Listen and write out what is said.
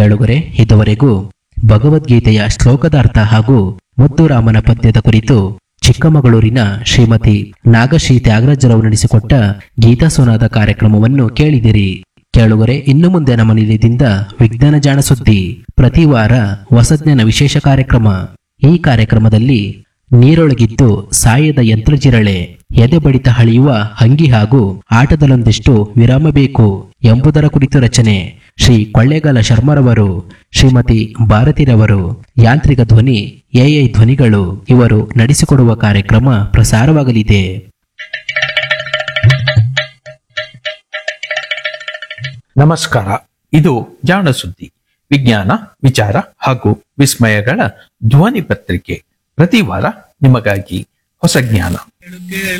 ಕೇಳುಗರೆ ಇದುವರೆಗೂ ಭಗವದ್ಗೀತೆಯ ಶ್ಲೋಕದಾರ್ಥ ಹಾಗೂ ಮುತ್ತುರಾಮನ ಪದ್ಯದ ಕುರಿತು ಚಿಕ್ಕಮಗಳೂರಿನ ಶ್ರೀಮತಿ ನಾಗಶ್ರೀ ತ್ಯಾಗರಾಜರವರು ನಡೆಸಿಕೊಟ್ಟ ಗೀತಾ ಸೋನಾದ ಕಾರ್ಯಕ್ರಮವನ್ನು ಕೇಳಿದಿರಿ ಕೇಳುಗರೆ ಇನ್ನು ಮುಂದೆ ನಮ್ಮ ನಿಲಯದಿಂದ ವಿಜ್ಞಾನ ಜಾಣ ಸುದ್ದಿ ಪ್ರತಿ ವಾರ ಹೊಸಜ್ಞಾನ ವಿಶೇಷ ಕಾರ್ಯಕ್ರಮ ಈ ಕಾರ್ಯಕ್ರಮದಲ್ಲಿ ನೀರೊಳಗಿದ್ದು ಸಾಯದ ಯಂತ್ರಜಿರಳೆ ಎದೆ ಬಡಿತ ಹಳಿಯುವ ಹಂಗಿ ಹಾಗೂ ಆಟದಲ್ಲೊಂದಿಷ್ಟು ವಿರಾಮ ಬೇಕು ಎಂಬುದರ ಕುರಿತು ರಚನೆ ಶ್ರೀ ಕೊಳ್ಳೇಗಾಲ ಶರ್ಮರವರು ಶ್ರೀಮತಿ ಭಾರತಿರವರು ಯಾಂತ್ರಿಕ ಧ್ವನಿ ಎಐ ಧ್ವನಿಗಳು ಇವರು ನಡೆಸಿಕೊಡುವ ಕಾರ್ಯಕ್ರಮ ಪ್ರಸಾರವಾಗಲಿದೆ ನಮಸ್ಕಾರ ಇದು ಜಾಣ ಸುದ್ದಿ ವಿಜ್ಞಾನ ವಿಚಾರ ಹಾಗೂ ವಿಸ್ಮಯಗಳ ಧ್ವನಿ ಪತ್ರಿಕೆ ಪ್ರತಿ ವಾರ ನಿಮಗಾಗಿ ಹೊಸ ಜ್ಞಾನ